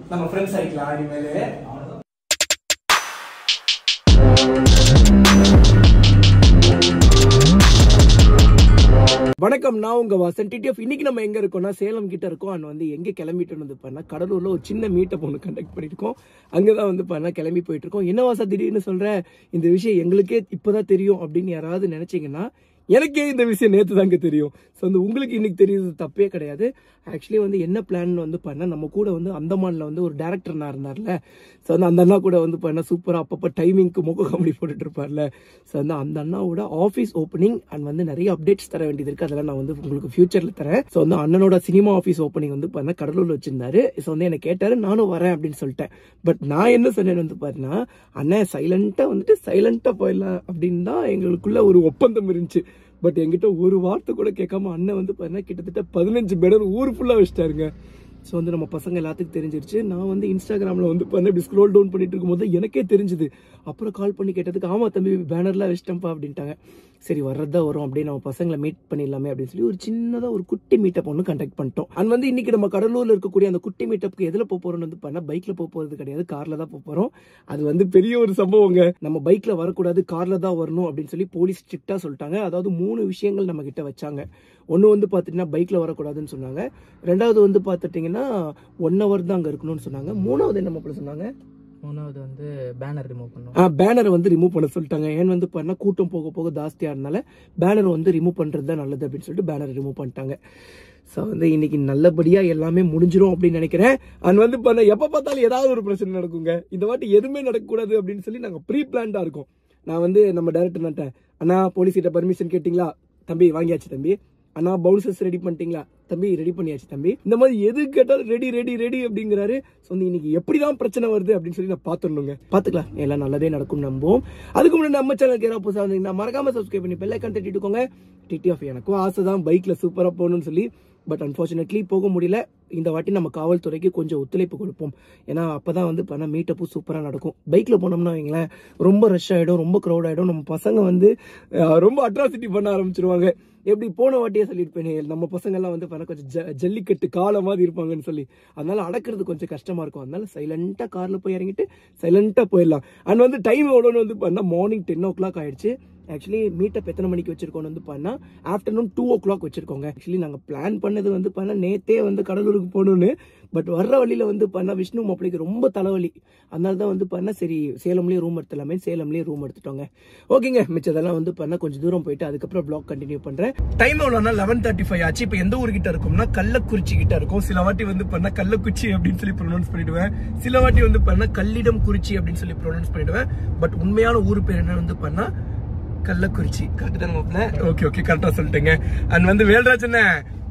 நம்ம ஃப்ரெண்ட்ஸ் ஆயிக்கலாம் இனிமேல் வணக்கம் நான் உங்க வாசன் டிடிஎஃப் இன்னைக்கு நம்ம எங்க இருக்கோம்னா சேலம் கிட்ட இருக்கோம் அண்ட் வந்து எங்க கிளம்பிட்டு வந்து பண்ணா கடலூர்ல ஒரு சின்ன மீட்டப் ஒன்று கண்டக்ட் பண்ணிருக்கோம் அங்கதான் வந்து பண்ணா கிளம்பி போயிட்டு இருக்கோம் என்ன வாசா திடீர்னு சொல்ற இந்த விஷயம் எங்களுக்கே இப்பதான் தெரியும் அப்படின்னு யாராவது நினைச்சீங்கன்னா எனக்கே இந்த விஷயம் நேற்று தாங்க தெரியும் ஸோ வந்து உங்களுக்கு இன்னைக்கு தெரியுது தப்பே கிடையாது ஆக்சுவலி வந்து என்ன பிளான் வந்து பண்ண நம்ம கூட வந்து அந்தமான்ல வந்து ஒரு டேரக்டர் அண்ணா இருந்தார்ல ஸோ வந்து அந்த அண்ணா கூட வந்து பண்ண சூப்பராக அப்பப்போ டைமிங்க்கு முக காமெடி போட்டுட்டு இருப்பார்ல ஸோ வந்து அந்த அண்ணாவோட ஆஃபீஸ் ஓப்பனிங் அண்ட் வந்து நிறைய அப்டேட்ஸ் தர வேண்டியது இருக்கு அதெல்லாம் நான் வந்து உங்களுக்கு ஃபியூச்சர்ல தரேன் ஸோ வந்து அண்ணனோட சினிமா ஆஃபீஸ் ஓப்பனிங் வந்து பண்ண கடலூர்ல வச்சிருந்தாரு ஸோ வந்து என்ன கேட்டாரு நானும் வரேன் அப்படின்னு சொல்லிட்டேன் பட் நான் என்ன சொன்னேன் வந்து பாருன்னா அண்ணன் சைலண்டா வந்துட்டு சைலண்டா போயிடலாம் அப்படின்னு தான் எங்களுக்குள்ள ஒரு ஒப்பந்தம் இருந்துச்சு பட் என்கிட்ட ஒரு வார்த்தை கூட கேட்காம அண்ணன் வந்து பார்த்தீங்கன்னா கிட்டத்தட்ட பதினஞ்சு பேனர் ஊர் ஃபுல்லாக வச்சிட்டாருங்க ஸோ வந்து நம்ம பசங்க எல்லாத்துக்கும் தெரிஞ்சிருச்சு நான் வந்து இன்ஸ்டாகிராமில் வந்து பண்ண இப்படி ஸ்க்ரோல் டவுன் பண்ணிட்டு இருக்கும்போது எனக்கே தெரிஞ்சுது அப்புறம் கால் பண்ணி கேட்டதுக்கு ஆமா தம்பி பேனர்லாம் வச்சிட்டேன்ப்பா அப்படின்ட்டாங்க சரி வர்றதா வரும் அப்படியே நம்ம பசங்களை மீட் பண்ணிடலாமே அப்படின்னு சொல்லி ஒரு சின்னதாக ஒரு குட்டி மீட்டப் ஒன்று கண்டக்ட் பண்ணிட்டோம் அண்ட் வந்து இன்னைக்கு நம்ம கடலூர்ல இருக்கக்கூடிய அந்த குட்டி மீட்டப்புக்கு எதில் போக போறோம்னு வந்து பண்ணா பைக்ல போக போறது கிடையாது கார்ல தான் போக போறோம் அது வந்து பெரிய ஒரு சம்பவங்க நம்ம பைக்ல வரக்கூடாது கார்ல தான் வரணும் அப்படின்னு சொல்லி போலீஸ் ஸ்ட்ரிக்டா சொல்லிட்டாங்க அதாவது மூணு விஷயங்கள் நம்ம கிட்ட வச்சாங்க ஒன்று வந்து பார்த்துட்டீங்கன்னா பைக்ல வரக்கூடாதுன்னு சொன்னாங்க ரெண்டாவது வந்து பார்த்துட்டிங்கன்னா ஒன் ஹவர் தான் அங்கே இருக்கணும்னு சொன்னாங்க மூணாவது என்ன மாப்பிள்ள சொன்னாங்க மூணாவது வந்து பேனர் ரிமூவ் பண்ணும் ஆ பேனரை வந்து ரிமூவ் பண்ண சொல்லிட்டாங்க ஏன் வந்து பண்ணா கூட்டம் போக போக ஜாஸ்தியா இருந்தால பேனர் வந்து ரிமூவ் பண்றது தான் நல்லது அப்படின்னு சொல்லிட்டு பேனர் ரிமூவ் பண்ணிட்டாங்க ஸோ வந்து இன்னைக்கு நல்லபடியா எல்லாமே முடிஞ்சிரும் அப்படின்னு நினைக்கிறேன் அண்ட் வந்து பண்ண எப்ப பார்த்தாலும் ஏதாவது ஒரு பிரச்சனை நடக்குங்க இந்த வாட்டி எதுவுமே நடக்கக்கூடாது அப்படின்னு சொல்லி நாங்கள் ப்ரீ பிளான்டா இருக்கோம் நான் வந்து நம்ம டைரக்டர் நட்டேன் அண்ணா போலீஸ் கிட்ட பர்மிஷன் கேட்டிங்களா தம்பி வாங்கியாச்சு தம்பி அண்ணா பவுன்சர்ஸ் ரெடி பண்ணிட்டீங்களா தம்பி ரெடி பண்ணியாச்சு தம்பி இந்த மாதிரி எது கேட்டாலும் ரெடி ரெடி ரெடி அப்படிங்கிறாரு ஸோ வந்து இன்னைக்கு எப்படிதான் பிரச்சனை வருது அப்படின்னு சொல்லி நான் பார்த்துடணுங்க பார்த்துக்கலாம் எல்லாம் நல்லதே நடக்கும் நம்புவோம் அதுக்கு முன்னாடி நம்ம சேனலுக்கு யாராவது புதுசாக வந்தீங்கன்னா மறக்காம சப்ஸ்கிரைப் பண்ணி பெல்லை கண்டு தட்டிட்டுக்கோங்க டிடி ஆஃப் எனக்கும் ஆசை தான் பைக்ல சூப்பராக போகணும்னு சொல்லி பட் அன்ஃபார்ச்சுனேட்லி போக முடியல இந்த வாட்டி நம்ம காவல்துறைக்கு கொஞ்சம் ஒத்துழைப்பு கொடுப்போம் ஏன்னா அப்பதான் வந்து பண்ண மீட்டப்பும் சூப்பராக நடக்கும் பைக்ல போனோம்னா வைங்களேன் ரொம்ப ரஷ் ஆகிடும் ரொம்ப க்ரௌட் ஆகிடும் நம்ம பசங்க வந்து அஹ், ரொம்ப அட்ராசிட்டி பண்ண ஆரம்பிச்சிருவாங்க எப்படி போன வாட்டியே சொல்லியிருப்பேனே நம்ம பசங்க எல்லாம் வந்து பண்ண கொஞ்சம் ஜ- ஜல்லிக்கட்டு காலை மாதிரி இருப்பாங்கன்னு சொல்லி அதனால அடக்கிறது கொஞ்சம் கஷ்டமா இருக்கும் அதனால சைலண்டா கார்ல போய் இறங்கிட்டு சைலண்டா போயிடலாம் அண்ட் வந்து டைம் எவ்வளோன்னு வந்து பண்ணா மார்னிங் டென் ஓ கிளாக் ஆயிடுச்சு ஆக்சுவலி மீட்டப் எத்தனை மணிக்கு வச்சிருக்கோம்னு வந்து பண்ணா ஆஃப்டர்நூன் டூ ஓ கிளாக் வச்சிருக்கோங்க ஆக்சுவலி நாங்கள் பிளான் பண்ணது வந்து பண்ண நேத்தே வந்து கடலூருக்கு போகணும்னு பட் வர்ற வழியில வந்து பண்ணா விஷ்ணு மாப்பிளைக்கு ரொம்ப தலைவலி அதனால தான் வந்து பண்ணா சரி சேலம்லேயே ரூம் எடுத்துலாமே சேலம்லேயே ரூம் எடுத்துட்டோங்க ஓகேங்க மிச்சதெல்லாம் வந்து பண்ணா கொஞ்சம் தூரம் போயிட்டு அதுக்கப்புறம் ப்ளாக் கண்டினியூ பண்றேன் டைம் எவ்வளோனா லெவன் தேர்ட்டி ஃபைவ் ஆச்சு இப்போ எந்த ஊர்கிட்ட இருக்கோம்னா கள்ளக்குறிச்சி கிட்ட இருக்கும் சில வாட்டி வந்து பண்ணா கள்ளக்குறிச்சி அப்படின்னு சொல்லி ப்ரொனவுன்ஸ் பண்ணிடுவேன் சில வாட்டி வந்து பண்ணா கல்லிடம் குறிச்சி அப்படின்னு சொல்லி ப்ரொனவுன்ஸ் பண்ணிடுவேன் பட் உண்மையான ஊர் பேர் என்ன வந்து பண்ணா கள்ளக்குறிச்சி கரெக்ட் தானே மாப்பிள்ள ஓகே ஓகே கரெக்டா சொல்லிட்டேங்க அண்ட் வந்து வேல்ராஜ் என்ன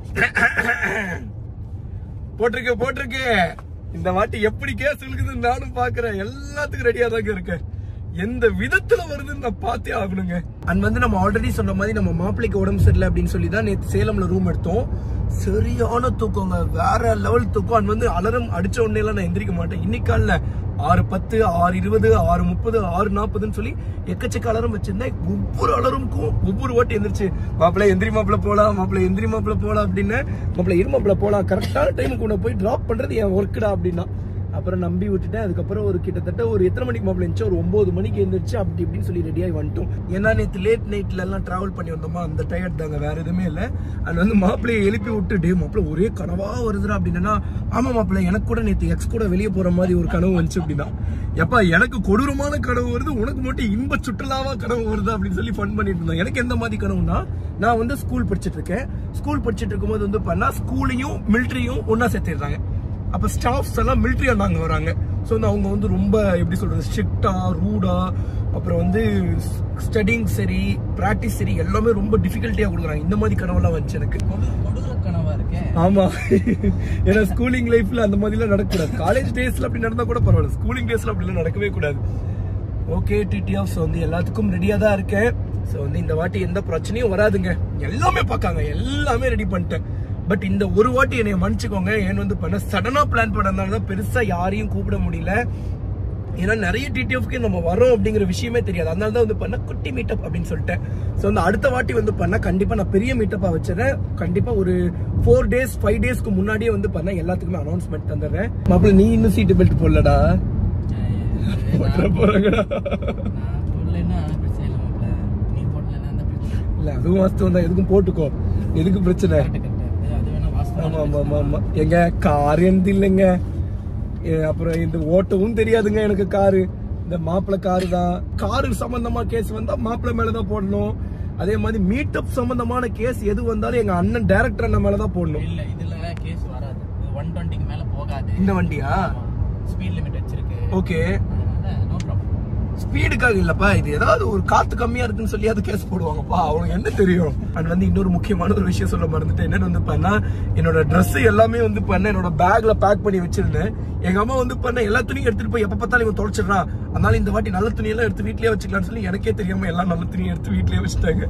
போட்டிருக்கு போட்டிருக்கு இந்த வாட்டி எப்படி கேஸ் இருக்குதுன்னு நானும் பாக்குறேன் எல்லாத்துக்கும் ரெடியா தாங்க இருக்கேன் எந்த விதத்துல வருதுன்னு நான் பார்த்தே ஆகணுங்க அண்ட் வந்து நம்ம ஆல்ரெடி சொன்ன மாதிரி நம்ம மாப்பிள்ளைக்கு உடம்பு சரியில்லை அப்படின்னு சொல்லி தான் நேற்று சேலம்ல ரூம் எடுத்தோம் சரியான தூக்கங்க வேற லெவல் தூக்கம் அண்ட் வந்து அலரம் அடிச்ச உடனே எல்லாம் நான் எந்திரிக்க மாட்டேன் இன்னைக்கு காலைல ஆறு பத்து ஆறு இருபது ஆறு முப்பது ஆறு நாற்பதுன்னு சொல்லி எக்கச்சக்க அலரம் வச்சிருந்தேன் ஒவ்வொரு அலரும்க்கும் ஒவ்வொரு வாட்டி எந்திரிச்சு மாப்பிள்ள எந்திரி மாப்பிள்ள போலாம் மாப்பிள்ள எந்திரி மாப்பிள்ள போலாம் அப்படின்னு மாப்பிள்ள இரு மாப்பிள்ள போலாம் கரெக்டான டைமுக்கு உன்னை போய் டிராப் பண்றது என் ஒர்க்குடா அப்படின்னா அப்புறம் நம்பி விட்டுட்டேன் அதுக்கப்புறம் ஒரு கிட்டத்தட்ட ஒரு எத்தனை மணிக்கு மாப்பிள்ள இருந்துச்சு ஒரு ஒன்பது மணிக்கு எழுந்திரிச்சு அப்படி இப்படின்னு சொல்லி ரெடியாகி வந்துட்டோம் ஏன்னா நேற்று லேட் நைட்ல எல்லாம் டிராவல் பண்ணி வந்தோமா அந்த டயர்ட் தாங்க வேற எதுவுமே இல்லை அது வந்து மாப்பிள்ளையை எழுப்பி விட்டு டே மாப்பிள்ள ஒரே கனவா வருதுடா அப்படின்னா ஆமா மாப்பிள்ள எனக்கு கூட நேற்று எக்ஸ் கூட வெளியே போற மாதிரி ஒரு கனவு வந்துச்சு அப்படின்னா எப்பா எனக்கு கொடூரமான கனவு வருது உனக்கு மட்டும் இன்ப சுற்றுலாவா கனவு வருது அப்படின்னு சொல்லி ஃபன் பண்ணிட்டு இருந்தோம் எனக்கு எந்த மாதிரி கனவுனா நான் வந்து ஸ்கூல் படிச்சிட்டு இருக்கேன் ஸ்கூல் படிச்சிட்டு இருக்கும்போது வந்து பண்ணா ஸ்கூலையும் மிலிட்டரியும் ஒன்னா சேர்த்திடுறாங்க அப்ப ஸ்டாஃப்ஸ் எல்லாம் மிலிட்ரி நாங்க வராங்க ஸோ வந்து அவங்க வந்து ரொம்ப எப்படி சொல்றது ஸ்ட்ரிக்டா ரூடா அப்புறம் வந்து ஸ்டடிங் சரி ப்ராக்டிஸ் சரி எல்லாமே ரொம்ப டிஃபிகல்ட்டியா கொடுக்குறாங்க இந்த மாதிரி கனவெல்லாம் வந்துச்சு எனக்கு கொடூர கனவா இருக்கேன் ஆமா ஏன்னா ஸ்கூலிங் லைஃப்ல அந்த மாதிரிலாம் நடக்கக்கூடாது காலேஜ் டேஸ்ல அப்படி நடந்தா கூட பரவாயில்ல ஸ்கூலிங் டேஸ்ல அப்படிலாம் நடக்கவே கூடாது ஓகே டிடிஎஃப் ஸோ வந்து எல்லாத்துக்கும் ரெடியாக தான் இருக்கேன் ஸோ வந்து இந்த வாட்டி எந்த பிரச்சனையும் வராதுங்க எல்லாமே பார்க்காங்க எல்லாமே ரெடி பண்ணிட்டேன் பட் இந்த ஒரு வாட்டி என்னை மன்னிச்சுக்கோங்க ஏன் வந்து பண்ண சடனாக பிளான் பண்ணதுனால தான் பெருசாக யாரையும் கூப்பிட முடியல ஏன்னா நிறைய டிடிஎஃப்க்கு நம்ம வரோம் அப்படிங்கிற விஷயமே தெரியாது அதனால தான் வந்து பண்ண குட்டி மீட்டப் அப்படின்னு சொல்லிட்டேன் ஸோ வந்து அடுத்த வாட்டி வந்து பண்ண கண்டிப்பா நான் பெரிய மீட்டப்பா வச்சிடறேன் கண்டிப்பா ஒரு ஃபோர் டேஸ் ஃபைவ் டேஸ்க்கு முன்னாடியே வந்து பண்ண எல்லாத்துக்குமே அனௌன்ஸ்மெண்ட் தந்துடுறேன் மாப்பிள்ள நீ இன்னும் சீட்டு பெல்ட் போடலடா போட்டுற போறாங்கடா நான் போடலைன்னா பிரச்சனை இல்லை மாப்பிள்ள நீ போடலைன்னா அந்த பிரச்சனை இல்ல அதுவும் வாஸ்தவம் தான் எதுக்கும் போட்டுக்கோ எதுக்கு பிரச்சனை கரெக்ட் கரெக்ட் அது வேணா ஆமா வாஸ்தவம் ஆமா ஆமா ஆமா எங்க கார் எந்த இல்லைங்க ஏ, அப்புறம் இந்த ஓட்டவும் தெரியாதுங்க எனக்கு காரு இந்த மாப்பிள்ளை காரு தான் காரு சம்பந்தமா கேஸ் வந்தா மாப்பிள்ளை மேலதான் போடணும் அதே மாதிரி மீட்டப் சம்பந்தமான கேஸ் எது வந்தாலும் எங்க அண்ணன் டைரக்டர் அண்ணன் மேலதான் போடணும் இல்ல இதுல கேஸ் வராது ஒன் டுவெண்ட்டிக்கு மேல போகாது இந்த வண்டியா ஸ்பீட் லிமிட் வச்சிருக்கு ஓகே அதனால நோ ப்ராப்ளம் ஸ்பீடுக்காக இல்லப்பா இது ஏதாவது ஒரு காத்து கம்மியா இருக்குன்னு சொல்லி அது கேஸ் போடுவாங்கப்பா அவனுக்கு என்ன தெரியும் அண்ட் வந்து இன்னொரு முக்கியமான ஒரு விஷயம் சொல்ல மறந்துட்டேன் என்னன்னு வந்து பண்ணா என்னோட Dress எல்லாமே வந்து பண்ண என்னோட பேக்ல பேக் பண்ணி வச்சிருந்தேன் எங்க அம்மா வந்து பண்ண எல்லா துணியும் எடுத்துட்டு போய் எப்ப பார்த்தாலும் இவன் தொலைச்சிடுறான் அதனால இந்த வாட்டி நல்ல துணியெல்லாம் எடுத்து வீட்லயே வச்சுக்கலாம்னு சொல்லி எனக்கே தெரியாம எல்லாம் நல்ல துணியை எடுத்து வீட்லயே வச்சுட்டாங்க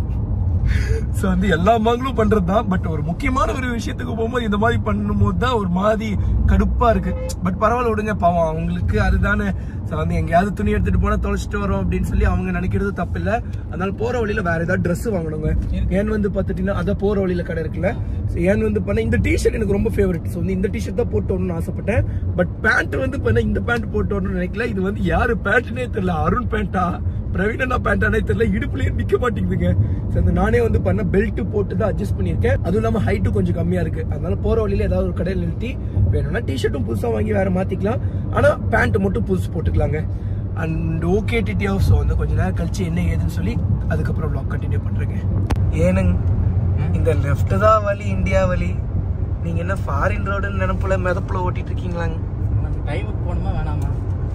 சோ வந்து எல்லா மங்களும் பண்றது தான் பட் ஒரு முக்கியமான ஒரு விஷயத்துக்கு போகும்போது இந்த மாதிரி பண்ணும்போது தான் ஒரு மாதிரி கடுப்பா இருக்கு பட் பரவாயில்ல விடுங்க பாவம் அவங்களுக்கு அதுதானே சோ வந்து எங்கேயாவது துணி எடுத்துட்டு போனா தொலைச்சிட்டு வரோம் அப்படின்னு சொல்லி அவங்க நினைக்கிறது தப்பு இல்ல அதனால போற வழியில வேற ஏதாவது Dress வாங்கணுங்க ஏன் வந்து பாத்துட்டீங்கன்னா அதான் போற வழியில கடை இருக்குல்ல So, ஏன் வந்து பண்ண இந்த டிஷர்ட் எனக்கு ரொம்ப ஃபேவரட் ஸோ வந்து இந்த டிஷர்ட் தான் போட்டு வரணும்னு ஆசைப்பட்டேன் பட் பேண்ட் வந்து பண்ண இந்த பேண்ட் போட்டு வரணும்னு நினைக்கல இது வந்து யாரு பேண்ட்னே தெரியல அருண் பேண்டா பிரவீனா பேண்டானே தெரியல இடுப்புலயே நிக்க மாட்டேங்குதுங்க So, அந்த நானே வந்து பண்ண பெல்ட் போட்டு தான் அட்ஜஸ்ட் பண்ணியிருக்கேன் அதுவும் இல்லாம ஹைட்டும் கொஞ்சம் கம்மியா இருக்கு அதனால போற வழியில ஏதாவது ஒரு கடையில் நிறுத்தி வேணும்னா டிஷர்ட்டும் புதுசா வாங்கி வேற மாத்திக்கலாம் ஆனா பேண்ட் மட்டும் புதுசு போட்டுக்கலாங்க அண்ட் ஓகே டிடி ஸோ வந்து கொஞ்ச நேரம் கழிச்சு என்ன ஏதுன்னு சொல்லி அதுக்கப்புறம் vlog கண்டினியூ பண்றேங்க ஏனுங்க இந்த லெஃப்ட் தான் வழி இந்தியா வழி நீங்க என்ன ஃபாரின் ரோடுன்னு நினைப்புல மிதப்புல ஓட்டிட்டு இருக்கீங்களாங்க நம்ம டைமுக்கு போகணுமா வேணாமா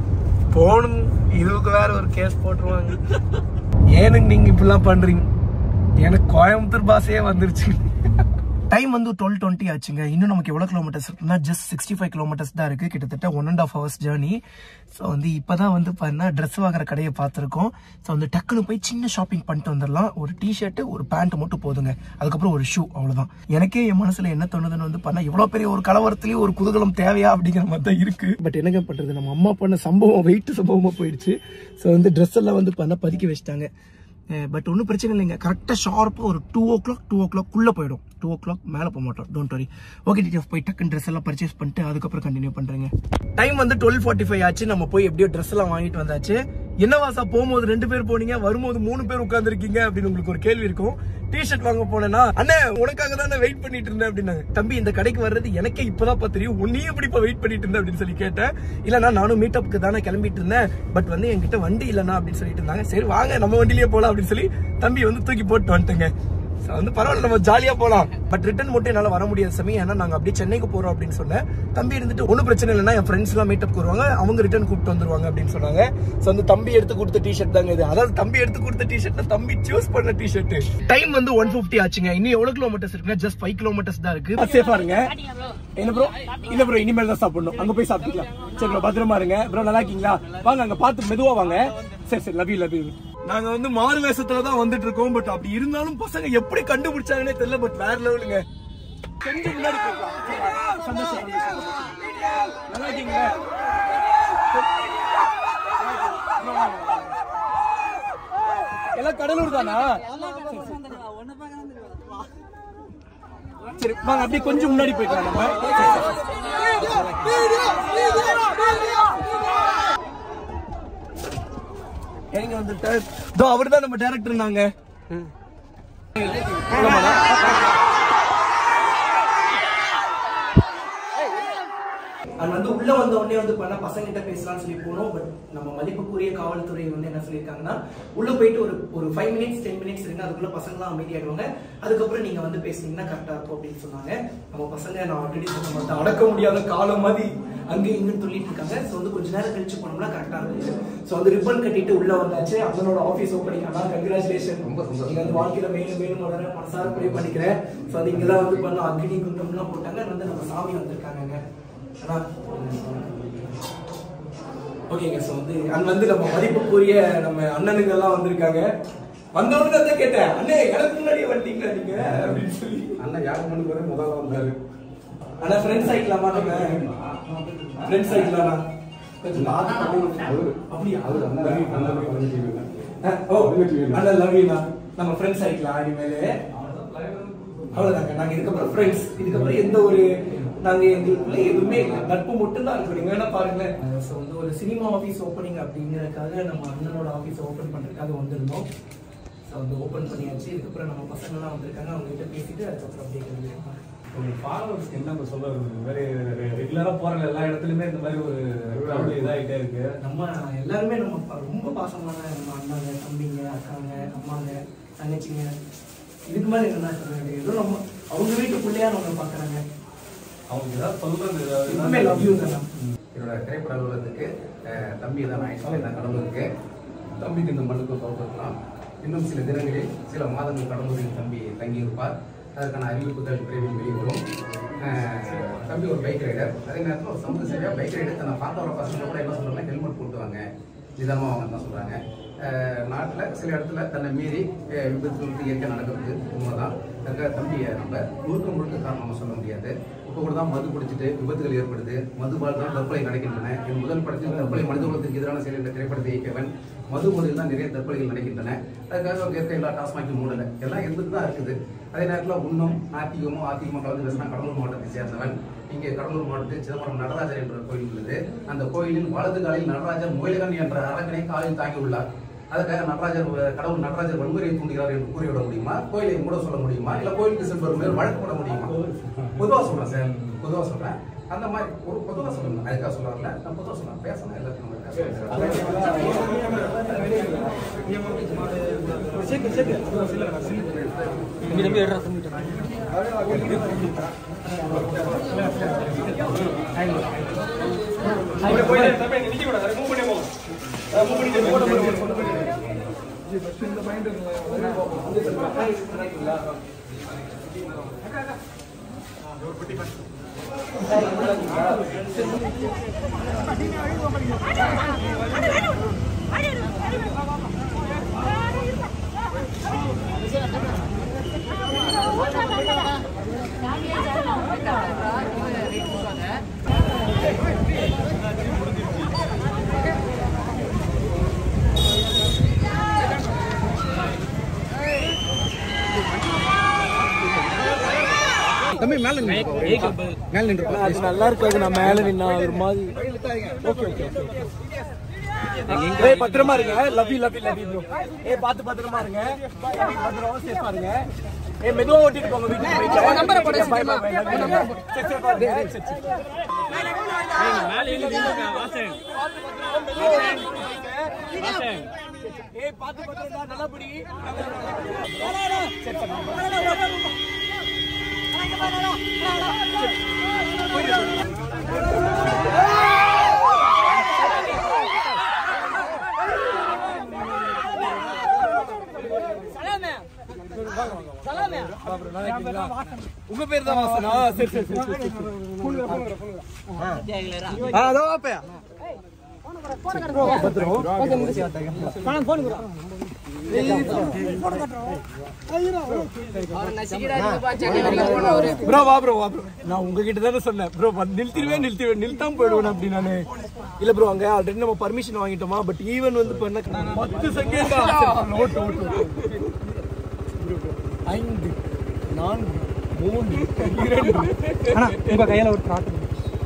போகணும் இதுக்கு வேற ஒரு கேஸ் போட்டுருவாங்க ஏனுங்க நீங்க இப்படிலாம் பண்றீங்க எனக்கு கோயம்புத்தூர் பாஸே வந்துருச்சு டைம் வந்து டுவெல் டுவெண்ட்டி ஆச்சுங்க இன்னும் நமக்கு எவ்வளோ கிலோமீட்டர்ஸ் இருக்குன்னா ஜஸ்ட் சிக்ஸ்டி ஃபைவ் கிலோமீட்டர்ஸ் தான் இருக்கு கிட்டத்தட்ட one and half hours journey so வந்து இப்போதான் வந்து பார்த்தீங்கன்னா ட்ரெஸ் வாங்குற கடையை பார்த்துருக்கோம் ஸோ வந்து டக்குன்னு போய் சின்ன ஷாப்பிங் பண்ணிட்டு வந்துடலாம் ஒரு டிஷர்ட்டு ஒரு பேண்ட் மட்டும் போதுங்க அதுக்கப்புறம் ஒரு ஷூ அவ்வளோதான் எனக்கே என் மனசுல என்ன தோணுதுன்னு வந்து பண்ணா இவ்வளோ பெரிய ஒரு கலவரத்துலேயும் ஒரு குதூகலம் தேவையா அப்படிங்கிற மாதிரி தான் இருக்கு பட் என்னங்க பண்றது நம்ம அம்மா பண்ண சம்பவம் வெயிட் சம்பவமா போயிடுச்சு ஸோ வந்து ட்ரெஸ் எல்லாம் வந்து பண்ண பதுக்கி வச்சிட்டாங்க பட் ஒன்றும் பிரச்சனை இல்லைங்க கரெக்டாக ஷார்ப்பாக ஒரு two o'clock two o'clock போயிடும் டூ ஓ கிளாக் மேலே போக மாட்டோம் டோன்ட் வரி ஓகே டிடிஎஃப் போய் டக்குன்னு ட்ரெஸ் எல்லாம் பர்ச்சேஸ் பண்ணிட்டு அதுக்கப்புறம் கண்டினியூ பண்ணுறேங்க டைம் வந்து டுவெல் ஃபார்ட்டி ஃபைவ் ஆச்சு நம்ம போய் எப்படியோ ட்ரெஸ் எல்லாம் வாங்கிட்டு வந்தாச்சு என்ன வாசா போகும்போது ரெண்டு பேர் போனீங்க வரும்போது மூணு பேர் உட்காந்துருக்கீங்க அப்படின்னு உங்களுக்கு ஒரு கேள்வி இருக்கும் டிஷர்ட் வாங்க போனேன்னா அண்ணே உனக்காக தான் நான் வெயிட் பண்ணிட்டு இருந்தேன் அப்படின்னாங்க தம்பி இந்த கடைக்கு வர்றது எனக்கே இப்பதான் தெரியும் உன்னையும் எப்படி இப்ப வெயிட் பண்ணிட்டு இருந்தேன் அப்படின்னு சொல்லி கேட்டேன் இல்லனா நானும் மீட்டப்புக்கு தானே கிளம்பிட்டு இருந்தேன் பட் வந்து என்கிட்ட வண்டி இல்லனா அப்படின்னு சொல்லிட்டு இருந்தாங்க சரி வாங்க நம்ம வண்டியிலேயே போலாம் அப்படின்னு சொல்லி தம்பி வந்து தூக்கி போட்டு வந்துட்டுங்க So, வந்து பரவாயில்ல நம்ம ஜாலியா போலாம் பட் ரிட்டர்ன் மட்டும் என்னால வர முடியாத சமயம் ஏன்னா நாங்க அப்படியே சென்னைக்கு போறோம் அப்படின்னு சொன்னேன் தம்பி இருந்துட்டு ஒன்றும் பிரச்சனை இல்லைன்னா என் ஃப்ரெண்ட்ஸ் எல்லாம் மீட்டப் வருவாங்க அவங்க ரிட்டர்ன் கூப்பிட்டு வந்துருவாங்க அப்படின்னு சொன்னாங்க ஸோ வந்து தம்பி எடுத்து கொடுத்த டிஷர்ட் தாங்க இது அதாவது தம்பி எடுத்து கொடுத்த டிஷர்ட் தம்பி சூஸ் பண்ண டிஷர்ட் டைம் வந்து ஒன் ஃபிஃப்டி ஆச்சுங்க இன்னும் எவ்வளவு கிலோமீட்டர்ஸ் இருக்குன்னா ஜஸ்ட் ஃபைவ் கிலோமீட்டர்ஸ் தான் இருக்கு சேஃபா இருங்க என்ன ப்ரோ இல்ல ப்ரோ இனிமேல் தான் சாப்பிடணும் அங்க போய் சாப்பிட்டுக்கலாம் சரி ப்ரோ பத்திரமா இருங்க ப்ரோ நல்லா இருக்கீங்களா வாங்க அங்க பார்த்து மெதுவா வாங்க சரி சரி லவ் யூ லவ் யூ நாங்க வந்து மாறு வேஷத்துல தான் வந்துட்டு இருக்கோம் பட் அப்படி இருந்தாலும் பசங்க எப்படி கண்டுபிடிச்சாங்கன்னே தெரியல பட் வேற லெவலுங்க கொஞ்சம் முன்னாடி போய்க்கலாம் சந்தோஷம் சந்தோஷம். நல்லா இருக்கீங்களா எல்லாம் கடலூர் தானா சரி வாங்க அப்படியே கொஞ்சம் முன்னாடி போய்க்கலாம் நம்ம எங்க வந்துட்டு தோ அவர் தான் நம்ம டேரக்டர் நாங்க அது வந்து உள்ள வந்த உடனே வந்து பண்ண பசங்க கிட்ட பேசலாம்னு சொல்லி போனோம் பட் நம்ம மதிப்புக்குரிய காவல்துறை வந்து என்ன சொல்லியிருக்காங்கன்னா உள்ள போயிட்டு ஒரு ஒரு ஃபைவ் மினிட்ஸ் டென் மினிட்ஸ் இருங்க அதுக்குள்ள பசங்களாம் அமைதியாடுவாங்க அதுக்கப்புறம் நீங்க வந்து பேசுனீங்கன்னா கரெக்டா இருக்கும் அப்படின்னு சொன்னாங்க நம்ம பசங்க நான் ஆல்ரெடி சொன்ன மாதிரி அடக்க முடியாத காலம் மாதிரி அங்கே இங்கன்னு சொல்லிட்டு இருக்காங்க ஸோ வந்து கொஞ்ச நேரம் கழிச்சு போனோம்னா கரெக்டா இருந்துச்சு ஸோ வந்து ரிப்பன் கட்டிட்டு உள்ள வந்தாச்சு அண்ணனோட ஆஃபீஸ் ஓப்பனிங் அண்ணா கங்க்ராச்சுலேஷன் ரொம்ப சந்தோஷம் நீங்க வந்து வாழ்க்கையில மேலும் மேலும் வளர மனசார ப்ரே பண்ணிக்கிறேன் ஸோ அது இங்கே தான் வந்து பண்ண அக்னி குண்டம்லாம் போட்டாங்க அது வந்து நம்ம சாமி வந்திருக்காங்க அண்ணா ஓகேங்க ஸோ வந்து அங்க வந்து நம்ம மதிப்புக்குரிய நம்ம அண்ணனுங்க எல்லாம் வந்திருக்காங்க வந்தவொடனே தான் கேட்டேன் அண்ணே எனக்கு முன்னாடியே வந்துட்டீங்களா நீங்க அப்படின்னு சொல்லி அண்ணன் யார் மணி வரை முதல்ல வந்தாரு அண்ணா ஃப்ரெண்ட்ஸ் ஆயிக்கலாமா நம்ம ஃப்ரெண்ட்ஸ் ஆயிக்கலாம்ண்ணா அப்படியா ஓ அந்த லவ்லினா நம்ம ஃப்ரெண்ட்ஸ் ஆயிக்கலாம் இனிமேல் அவ்வளவுதாங்க நாங்க இதுக்கப்புறம் ஃப்ரெண்ட்ஸ் இதுக்கப்புறம் எந்த ஒரு நாங்க எங்களுக்குள்ள எதுவுமே இல்லை நட்பு மட்டும் தான் இருக்கும் நீங்க வேணா பாருங்களேன் ஸோ வந்து ஒரு சினிமா ஆஃபீஸ் ஓப்பனிங் அப்படிங்கறதுக்காக நம்ம அண்ணனோட ஆஃபீஸ் ஓப்பன் பண்றதுக்காக வந்திருந்தோம் ஸோ வந்து ஓப்பன் பண்ணியாச்சு இதுக்கப்புறம் நம்ம பசங்கலாம் வந்திருக்காங்க அவங்க கிட்ட பேசிட்டு அதுக்கப்புறம் அப்படியே கிளம்பிடுவோம். உங்க ஃபாலோவர்ஸ்க்கு என்ன இப்ப சொல்ல விரும்புறீங்க? இந்த மாதிரி ரெகுலரா போற எல்லா இடத்துலயுமே இந்த மாதிரி ஒரு crowd இதாயிட்டே இருக்கு நம்ம எல்லாருமே நம்ம ப- ரொம்ப பாசமான நம்ம அண்ணாங்க தம்பிங்க அக்காங்க அம்மாங்க தங்கச்சிங்க இதுக்கு மேலே என்ன சொல்ல வேண்டியது ஏதோ நம்ம அவங்க வீட்டு பிள்ளையா நம்ம பார்க்குறாங்க அவங்க ஏதாவது சொல்றது ஏதாவது எப்பவுமே லவ் யூ தானே என்னோட திரைப்பட அலுவலகத்துக்கு அஹ், தம்பி தான் நான் தான் கடலூருக்கு தம்பிக்கு இந்த மண்ணுக்கு பொறுப்பெல்லாம் இன்னும் சில தினங்களில் சில மாதங்கள் கடலூரில் தம்பி தங்கியிருப்பார் அதற்கான அறிவிப்புகள் விரைவில் வெளிவரும் அஹ், தம்பி ஒரு பைக் ரைடர் அதே நேரத்தில் ஒரு சமூக சேவையாக பைக் ரைடர் தன்னை பார்க்க வர பசங்க கூட என்ன சொல்றாங்க ஹெல்மெட் போட்டு வாங்க நிதானமாக வாங்க தான் சொல்கிறாங்க நாட்டில் சில இடத்துல தன்னை மீறி அஹ், விபத்து விபத்து இயற்கை நடக்கிறது உண்மைதான் அதுக்காக தம்பியை நம்ம முழுக்க முழுக்க காரணமாக சொல்ல முடியாது இப்போ கூட தான் மது குடிச்சிட்டு விபத்துகள் ஏற்படுது மதுபால் தான் தற்கொலை நடக்கின்றன என் முதல் படத்தில் தற்கொலை மனித குலத்திற்கு எதிரான செயல் என்ற திரைப்படத்தை இயக்கியவன் மது போதில் தான் நிறைய தற்கொலைகள் நடக்கின்றன அதுக்காக அவங்க இருக்க எல்லா டாஸ்மாக்கும் மூடலை எல்லாம் இருந்துட்டு தான் இருக்குது அதே நேரத்தில் இன்னும் அதிமுக அதிமுக கலந்து பேசினா கடலூர் மாவட்டத்தை சேர்ந்தவன் இங்கே கடலூர் மாவட்டத்தில் சிதம்பரம் நடராஜர் என்ற கோயில் உள்ளது அந்த கோயிலில் வலது காலில் நடராஜர் முயலகன் என்ற அரக்கனை காலில் தாங்கி உள்ளார் அதுக்காக நடராஜர் அஹ், கடவுள் நடராஜர் வன்முறையை தூண்டுகிறார் என்று கூறிவிட முடியுமா கோயிலை மூட சொல்ல முடியுமா இல்ல கோயிலுக்கு செல்வர் மேல் வழக்கு போட முடியுமா பொதுவா சொல்றேன் சார் பொதுவா சொல்றேன் அந்த மாதிரி ஒரு பொதுவா சொல்லுங்க அதுக்காக சொல்ல வரல நான் பொதுவா சொல்றேன் பேசணும் எல்லாத்தையும் நம்ம பேசணும். தம்பி மேல மேல நின்று அது நல்லா இருக்காது நான் மேல நின்னா ஒரு மாதிரி ஓகே ஓகே ஓகே ஏய் பத்திரமா இருங்க love you love you love you bro ஏய் பாத்து பத்திரமா இருங்க பத்திரமா சேஃபா இருங்க ஏய் மெதுவா ஓட்டிட்டு போங்க வீட்டுக்கு போயிட்டு நம்பர் போடு பை பை பை நம்பர் சரி சரி பாருங்க சரி சரி ஏய் பாத்து பத்திரமா நல்லபடி சரி சரி உங்க பேர் தான் வாசனா சரி சரி சரி சரி ஆ அதோ வாப்பையா ப்ரோ வா ப்ரோ வா ப்ரோ நான் உங்ககிட்ட தானே சொன்னேன் ப்ரோ நிறுத்திடுவே நிறுத்திடுவேன் நிறுத்தாம போயிடுவேன் அப்படி நானு இல்ல ப்ரோ அங்க ஆல்ரெடி நம்ம பர்மிஷன் வாங்கிட்டோமா பட் ஈவன் வந்து பண்ண பத்து செகண்ட் ஓட்டு ஓட்டு ஐந்து நான்கு மூன்று இரண்டு உங்க கையில ஒரு காட்டு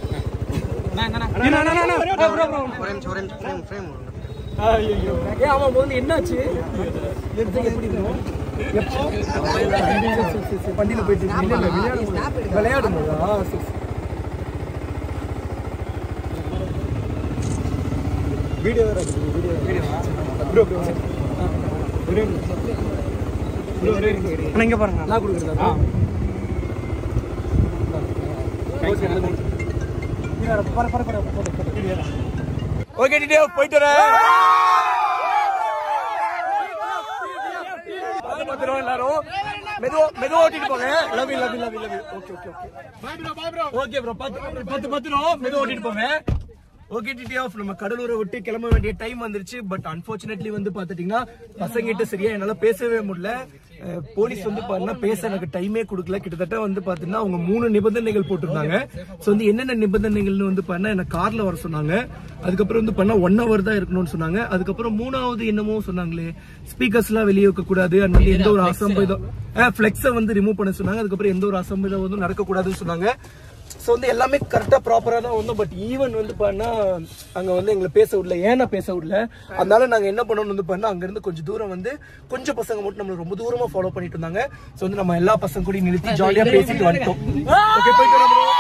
ஐயோ ஏன் அவன் முதல்ல என்னாச்சு எடுத்து எப்படி இருக்கும் எப்போ? சரி, சரி, சரி, சரி. வண்டியில போயிட்டு இருக்கீங்க. இல்ல, இல்ல, விளையாடும் போது. விளையாடும் போதா? சரி, சரி. வீடியோ வேற இருக்கு, வீடியோ வேற. ப்ரோ ப்ரோ ஆ. ஒரே ஒரு நிமிஷம். ப்ரோ, ஒரே ஒரு நிமிஷம். அண்ணா, இங்க பாருங்க நான் கொடுக்குறதா ஓகே டிடியோ போயிட்டு வரேன் பத்திரம் எல்லாரும் மெதுவா மெதுவா ஓட்டிட்டு போங்க love you love you love you love you okay okay okay bye bro bye bro okay bro பத்து பத்து பத்திரம் மெதுவா ஓட்டிட்டு போங்க ஓகே டிடி ஆஃப் நம்ம கடலூரை விட்டு கிளம்ப வேண்டிய டைம் வந்துருச்சு பட் அன்பார்ச்சுனேட்லி வந்து பாத்துட்டீங்கன்னா பசங்கிட்ட சரியா என்னால பேசவே முடியல அஹ், போலீஸ் வந்து பாத்தீங்கன்னா பேச எனக்கு டைமே கொடுக்கல கிட்டத்தட்ட வந்து பாத்தீங்கன்னா அவங்க மூணு நிபந்தனைகள் போட்டிருந்தாங்க சோ வந்து என்னென்ன நிபந்தனைகள்னு வந்து பண்ண என்ன கார்ல வர சொன்னாங்க அதுக்கப்புறம் வந்து பண்ணா ஒன் ஹவர் தான் இருக்கணும்னு சொன்னாங்க அதுக்கப்புறம் மூணாவது என்னமோ சொன்னாங்களே ஸ்பீக்கர்ஸ் எல்லாம் வெளியே வைக்க கூடாது and வந்து எந்த ஒரு அசம்பவிதம் பிளெக்ஸை வந்து ரிமூவ் பண்ண சொன்னாங்க அதுக்கப்புறம் எந்த ஒரு அசம்பவிதம் வந்து நடக்கக்கூடாதுன்னு சொன்னாங்க ஸோ வந்து எல்லாமே கரெக்டாக ப்ராப்பராக தான் வந்தோம் பட் ஈவன் வந்து பண்ணா அங்கே வந்து எங்களை பேச விடல ஏன்னா பேச விடல அதனால நாங்கள் என்ன பண்ணோம்னு வந்து பண்ணா அங்கேருந்து கொஞ்சம் தூரம் வந்து கொஞ்சம் பசங்க மட்டும் நம்மளை ரொம்ப தூரமாக ஃபாலோ பண்ணிட்டு இருந்தாங்க ஸோ வந்து நம்ம எல்லா பசங்க கூட நிறுத்தி ஜாலியாக பேசிட்டு வந்துட்டோம் ஓகே போயிட்டு வரோம் bro.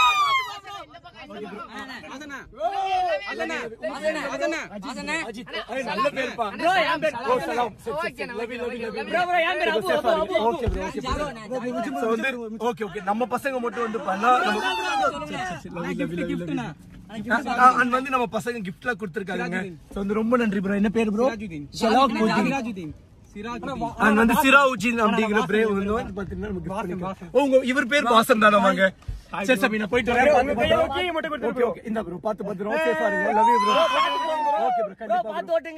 அஜித் ஏய், நல்ல பேருப்பா Bro, salam. சரி, சரி, சரி. Love you, love you, love you. Okay, bro, okay, bro, okay, bro. So வந்து, okay, okay. நம்ம பசங்க மட்டும் வந்து பண்ணா நம்ம- சரி, சரி, சரி. Love you, love you, love you, love you. Ah, ah, and வந்து நம்ம பசங்க gift எல்லாம் கொடுத்திருக்காங்க So வந்து ரொம்ப நன்றி ப்ரோ என்ன பேர் ப்ரோ ஷலாகுதீன் அண்ட் வந்து சிராவுஜின் அப்படிங்கிற பிரேவ் வந்து வந்து பாத்தீங்கன்னா நமக்கு gift பண்ணிருக்காங்க. ஓ, உங்க இவர் பேர் வாசன் தானே வாங்க சரி சரி நான் போயிட்டு வரேன் ஓகே ஓகே இந்த ப்ரோ பாத்து பத்திரம் சேஃபா இருங்க love you bro okay bro கண்டிப்பா பாத்து ஓட்டுங்க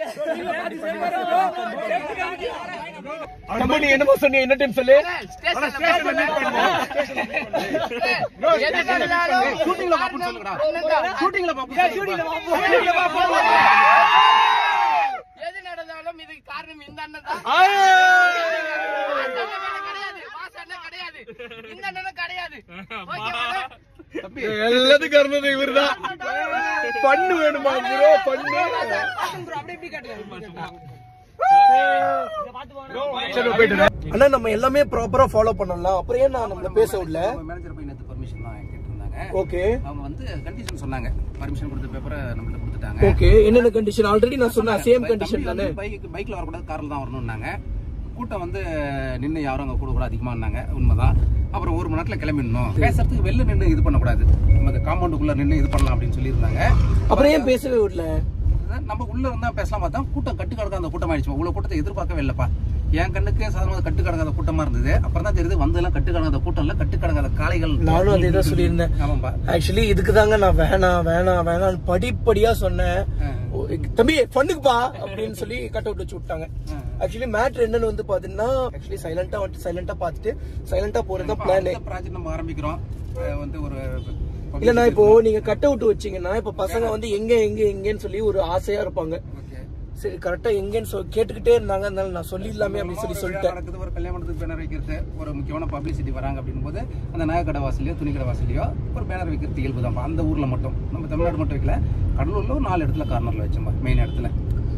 கம்பெனி என்னமோ சொன்னீங்க என்ன டைம் சொல்லு ஷூட்டிங்ல பாப்புன்னு சொல்லுங்கடா ஷூட்டிங்ல பாப்பு எது நடந்தாலும் இதுக்கு காரணம் இந்த அண்ணன் தான் கிடையாது மாச அண்ணன் கிடையாது இந்த அண்ணனும் கிடையாது ஓகேவா எல்லாத்துக்கும் காரணம் இவர்தான் பண்ணு வேணுமா ப்ரோ பண்ணு சரி போயிட்டு வரேன். அண்ணா நம்ம எல்லாமே ப்ராப்பரா ஃபாலோ பண்ணலாம் அப்புறம் ஏன் நான் நம்மள பேச விடல மேனேஜர் போய் நேற்று பர்மிஷன் தான் கேட்டிருந்தாங்க ஓகே அவங்க வந்து கண்டிஷன் சொன்னாங்க பர்மிஷன் கொடுத்த பேப்பரை நம்மள்ட்ட கொடுத்துட்டாங்க ஓகே என்னென்ன கண்டிஷன் ஆல்ரெடி நான் சொன்னேன் சேம் கண்டிஷன் தானே பைக் பைக்ல வரக்கூடாது கார்ல தான் வரணும்னாங்க கூட்டம் வந்து நின்று யாரும் அங்க கூட கூட அதிகமானாங்க உண்மைதான் அப்புறம் ஒரு மணி நேரத்துல கிளம்பிடணும் பேசுறதுக்கு வெளில நின்று இது பண்ணக்கூடாது நம்ம காம்பவுண்டுக்குள்ள நின்று இது பண்ணலாம் அப்படின்னு சொல்லியிருந்தாங்க அப்புறம் ஏன் பேசவே விடல அதான் நம்ம உள்ள இருந்தா பேசலாம் பார்த்தா கூட்டம் கட்டு கிடக்க அந்த கூட்டம் ஆயிடுச்சு இவ்வளவு கூட்டத்தை எதிர்பார்க்கவே இல்லப்பா என் கண்ணுக்கு சாதாரண கட்டு கிடக்காத கூட்டமா இருந்தது அப்புறம் தான் தெரியுது வந்தெல்லாம் கட்டு கிடக்காத கூட்டம் இல்ல கட்டு கிடக்காத காளைகள் நானும் அதே தான் சொல்லியிருந்தேன் ஆமாப்பா ஆக்சுவலி இதுக்கு தாங்க நான் வேணாம் வேணாம் வேணாம் படிப்படியா சொன்னேன் ஓ, தம்பி பண்ணுக்குப்பா அப்படின்னு சொல்லி கட் அவுட் வச்சு விட்டாங்க ஆக்சுவலி மேட்ரு என்னன்னு வந்து பாத்தீங்கன்னா ஆக்சுவலி சைலண்டா வந்துட்டு சைலண்டா பார்த்துட்டு சைலண்டா போறதுதான் பிளான் ப்ராஜெக்ட் நம்ம ஆரம்பிக்கிறோம் அஹ் வந்து ஒரு இல்லனா இப்போ நீங்க கட் அவுட் வச்சீங்கன்னா இப்ப பசங்க வந்து எங்க எங்க எங்கன்னு சொல்லி ஒரு ஆசையா இருப்பாங்க ஓகே சரி கரெக்டா எங்கன்னு சொல் கேட்டுக்கிட்டே இருந்தாங்க அதனால நான் சொல்லிடலாமே அப்படின்னு சொல்லி சொல்லிட்டேன் நடக்குது ஒரு கல்யாணத்துக்கு பேனர் வைக்கிறது ஒரு முக்கியமான பப்ளிசிட்டி வராங்க அப்படின்னும் போது அந்த நகைக்கடை வாசலையோ துணிக்கடை வாசலையோ ஒரு பேனர் வைக்கிறது இயல்பு தான் அந்த ஊர்ல மட்டும் நம்ம தமிழ்நாடு மட்டும் வைக்கல கடலூர்ல ஒரு நாலு இடத்துல கார்னர்ல வச்சோம் மெயின் இடத்துல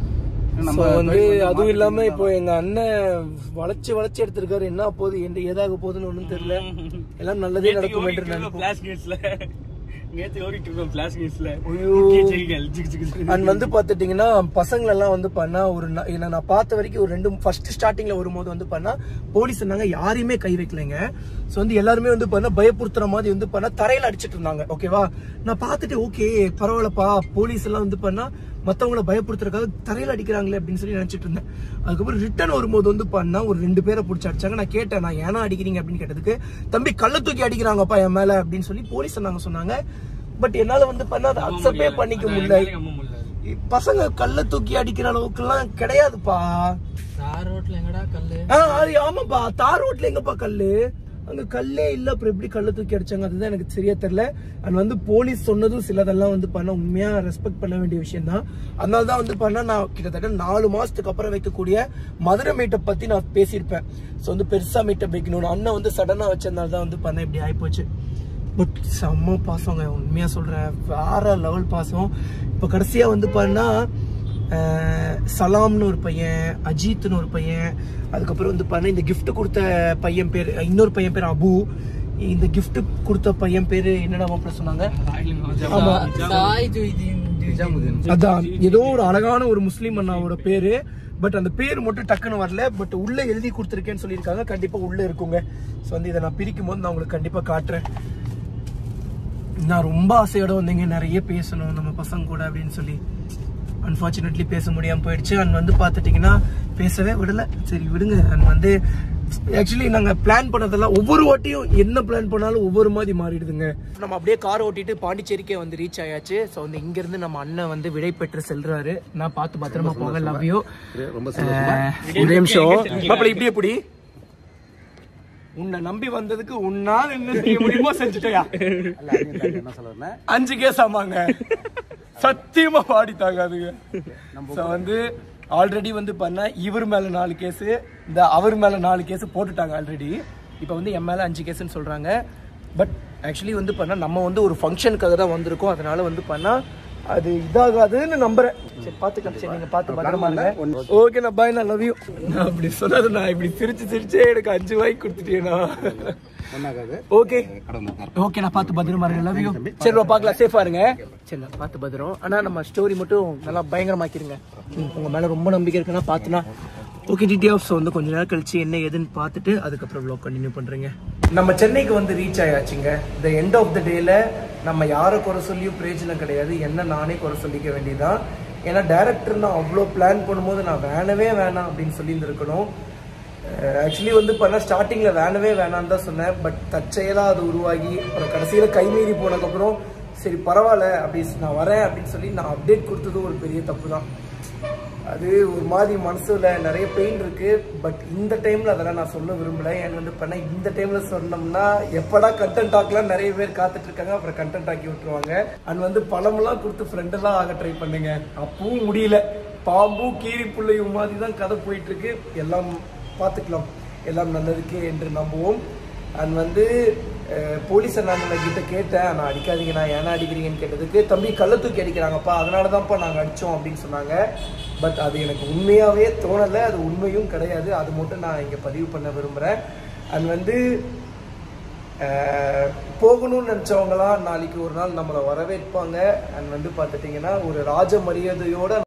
So வந்து அதுவும் இல்லாம இப்போ எங்க அண்ணன் வளைச்சு வளைச்சு எடுத்திருக்காரு என்ன போகுது என்ன ஏதாக போகுதுன்னு ஒண்ணும் தெரியல எல்லாம் நல்லதே நடக்கும் என்று நினைப்போம் ஃபிளாஷ் நியூஸ்ல நேத்து ஓடிட்டு இருக்கோம் ஃபிளாஷ் நியூஸ்ல ஐயோ. செய்திகள் ஜிக் ஜிக் ஜிக். அண்ட் வந்து பாத்துட்டீங்கன்னா பசங்க எல்லாம் வந்து பண்ணா ஒரு நா- என்ன நான் பார்த்த வரைக்கும் ஒரு ரெண்டு ஃபர்ஸ்ட் ஸ்டார்டிங்ல வரும்போது வந்து பண்ணா போலீஸ் இருந்தாங்க யாரையுமே கை வைக்கலைங்க சோ வந்து எல்லாருமே வந்து பண்ணா பயப்படுத்துற மாதிரி வந்து பண்ணா தரையில அடிச்சிட்டு இருந்தாங்க ஓகேவா நான் பார்த்துட்டு ஓகே பரவாயில்லப்பா போலீஸ் எல்லாம் வந்து பண்ணா மத்தவங்கள பயப்படுத்துறதுக்காக தரையில அடிக்கிறாங்களே அப்படின்னு சொல்லி நினைச்சிட்டு இருந்தேன் அதுக்கப்புறம் ரிட்டர்ன் வரும்போது வந்து பண்ணா ஒரு ரெண்டு பேரை பிடிச்சி அடிச்சாங்க நான் கேட்டேன் நான் ஏன்னா அடிக்கிறீங்க அப்படின்னு கேட்டதுக்கு தம்பி கள்ள தூக்கி அடிக்கிறாங்கப்பா என் மேல அப்படின்னு சொல்லி போலீஸ் நாங்க சொன்னாங்க பட் என்னால வந்து பண்ணா அதை அக்செப்டே பண்ணிக்க முடியல நம்ப முடியல பசங்க கல்ல தூக்கி அடிக்கிற அளவுக்கு எல்லாம் கிடையாதுப்பா தார் ரோட்ல எங்கடா கல்லு ஆ, அது ஆமாப்பா தார் ரோட்ல எங்கப்பா கல்லு அங்க கல்லே இல்ல அப்புறம் எப்படி கல்ல தூக்கி அடிச்சாங்க அதுதான் எனக்கு சரியா தெரியல அண்ட் வந்து போலீஸ் சொன்னதும் சிலதெல்லாம் வந்து பண்ண உண்மையா ரெஸ்பெக்ட் பண்ண வேண்டிய விஷயம் தான் அதனால தான் வந்து பண்ண நான் கிட்டத்தட்ட நாலு மாசத்துக்கு அப்புறம் வைக்கக்கூடிய மதுரை மீட்டை பத்தி நான் பேசியிருப்பேன் ஸோ வந்து பெருசா மீட்டப் வைக்கணும்னு அண்ணன் வந்து சடனா வச்சதுனால தான் வந்து பண்ண இப்படி ஆயிப்போச்சு பட் செம்ம பாசங்க உண்மையா சொல்றேன் வேற லெவல் பாசம் இப்போ கடைசியா வந்து பாருன்னா சலாம்னு ஒரு பையன் அஜித்னு ஒரு பையன் அதுக்கப்புறம் வந்து பாருங்க இந்த gift கொடுத்த பையன் பேர் இன்னொரு பையன் பேர் அபு இந்த gift கொடுத்த பையன் பேரு என்னடா மாப்பிள்ள சொன்னாங்க ஆமா சாய் ஜுய்தீன் நிஜாமுதீன் அதான் ஏதோ ஒரு அழகான ஒரு முஸ்லீம் அண்ணாவோட பேரு பட் அந்த பேர் மட்டும் டக்குன்னு வரல பட் உள்ள எழுதி கொடுத்துருக்கேன்னு சொல்லியிருக்காங்க கண்டிப்பா உள்ள இருக்குங்க ஸோ வந்து இதை நான் பிரிக்கும் போது நான் உங்களுக்கு கண்டிப்பா காட்டுறேன் நான் ரொம்ப ஆசையோட வந்தீங்க நிறைய பேசணும் நம்ம பசங்க கூட அப்படின்னு சொல்லி அன்பார்ச்சுனேட்லி பேச முடியாம போயிடுச்சு அண்ட் வந்து பார்த்துட்டிங்கன்னா பேசவே விடல சரி விடுங்க அண்ட் வந்து ஆக்சுவலி நாங்க பிளான் பண்ணதெல்லாம் ஒவ்வொரு வாட்டியும் என்ன பிளான் பண்ணாலும் ஒவ்வொரு மாதிரி மாறிடுதுங்க நம்ம அப்படியே கார் ஓட்டிட்டு பாண்டிச்சேரிக்கே வந்து ரீச் ஆயாச்சு ஸோ வந்து இங்க இருந்து நம்ம அண்ணன் வந்து விடை பெற்று செல்றாரு நான் பார்த்து பத்திரமா போக லவ் யூ ரொம்ப ஒரே நிமிஷம் மாப்பிள்ள இப்படி எப்படி உன்னை நம்பி வந்ததுக்கு உன்னால என்ன செய்ய முடியுமோ செஞ்சுட்டயா அல்ல அதையும் தாண்டி என்ன சொல்றேன்னா அஞ்சு கேஸ் ஆமாங்க சத்தியமா பாடித்தாங்க அதுங்க ஸோ வந்து ஆல்ரெடி வந்து பண்ண இவர் மேல நாலு கேஸ் இந்த அவர் மேல நாலு கேஸ் போட்டுட்டாங்க ஆல்ரெடி இப்போ வந்து என் மேல அஞ்சு கேஸ்ன்னு சொல்றாங்க பட் ஆக்சுவலி வந்து பண்ணா நம்ம வந்து ஒரு ஃபங்க்ஷனுக்காக தான் வந்திருக்கோம் அதனால வந்து பண்ணா அது இதாகாதுன்னு நம்புறேன் சரி பாத்துக்கலாம் சரி நீங்க பார்த்து பத்திரமா இருங்க ஓகே நான் பாய் நான் லவ் யூ நான் அப்படி சொன்னது நான் இப்படி சிரிச்சு சிரிச்சே எனக்கு அஞ்சு வாய்க்கு கொடுத்துட்டேனா ஒன்றாகாது ஓகே கடவுள் இருக்கார் ஓகே நான் பார்த்து பத்திரமா இருங்க லவ் யூ சரி bro, பார்க்கலாம் சேஃபா இருங்க சரி நான் பார்த்து பத்திரம் ஆனா நம்ம ஸ்டோரி மட்டும் நல்லா பயங்கரமாக்கிருங்க ம், உங்க மேல ரொம்ப நம்பிக்கை இருக்குன்னா பார்த்துனா ஓகே டீட்டெயில்ஸ் வந்து கொஞ்ச நேரம் கழிச்சு என்ன ஏதுன்னு பார்த்துட்டு அதுக்கப்புறம் வ்ளாக் கண்டினியூ பண்றீங்க நம்ம சென்னைக்கு வந்து ரீச் ஆயாச்சுங்க இந்த எண்ட் ஆஃப் த டேல நம்ம யாரை குறை சொல்லியும் பிரயோஜனம் கிடையாது என்ன நானே குறை சொல்லிக்க வேண்டியதுதான் ஏன்னா டேரக்டர் நான் அவ்வளோ பிளான் பண்ணும்போது நான் வேணவே வேணாம் அப்படின்னு சொல்லியிருந்திருக்கணும் ஆக்சுவலி வந்து பண்ண ஸ்டார்டிங்கில் வேணவே வேணான்னு தான் சொன்னேன் பட் தற்செயலாக அது உருவாகி அப்புறம் கடைசியில் கைமீறி போனதுக்கப்புறம் சரி பரவாயில்ல அப்படி நான் வரேன் அப்படின்னு சொல்லி நான் அப்டேட் கொடுத்தது ஒரு பெரிய தப்பு தான் அது ஒரு மாதிரி மனசுல நிறைய பெயின் இருக்கு பட் இந்த டைம்ல அதெல்லாம் நான் சொல்ல விரும்பல ஏன்னு வந்து பண்ண இந்த டைம்ல சொன்னோம்னா எப்படா கண்டென்ட் ஆக்கலாம் நிறைய பேர் காத்துட்டு இருக்காங்க அப்புறம் கண்டென்ட் ஆக்கி விட்டுருவாங்க அண்ட் வந்து பழமெல்லாம் கொடுத்து ஃப்ரெண்டெல்லாம் ஆக ட்ரை பண்ணுங்க அப்பவும் முடியல பாம்பும் கீரி புள்ளையும் மாதிரி தான் கதை போயிட்டு இருக்கு எல்லாம் பார்த்துக்கலாம் எல்லாம் நல்லதுக்கே என்று நம்புவோம் அண்ட் வந்து அஹ், போலீஸ் அண்ணாமலை கிட்ட கேட்டேன் நான் அடிக்காதீங்க நான் ஏன்னா அடிக்கிறீங்கன்னு கேட்டதுக்கு தம்பி கள்ள தூக்கி அடிக்கிறாங்கப்பா அதனால தான்ப்பா நாங்கள் அடித்தோம் அப்படின்னு சொன்னாங்க பட் அது எனக்கு உண்மையாகவே தோணலை அது உண்மையும் கிடையாது அது மட்டும் நான் இங்கே பதிவு பண்ண விரும்புகிறேன் அண்ட் வந்து அஹ், போகணும்னு நினச்சவங்களாம் நாளைக்கு ஒரு நாள் நம்மளை வரவேற்பாங்க அண்ட் வந்து பார்த்துட்டிங்கன்னா ஒரு ராஜ மரியாதையோட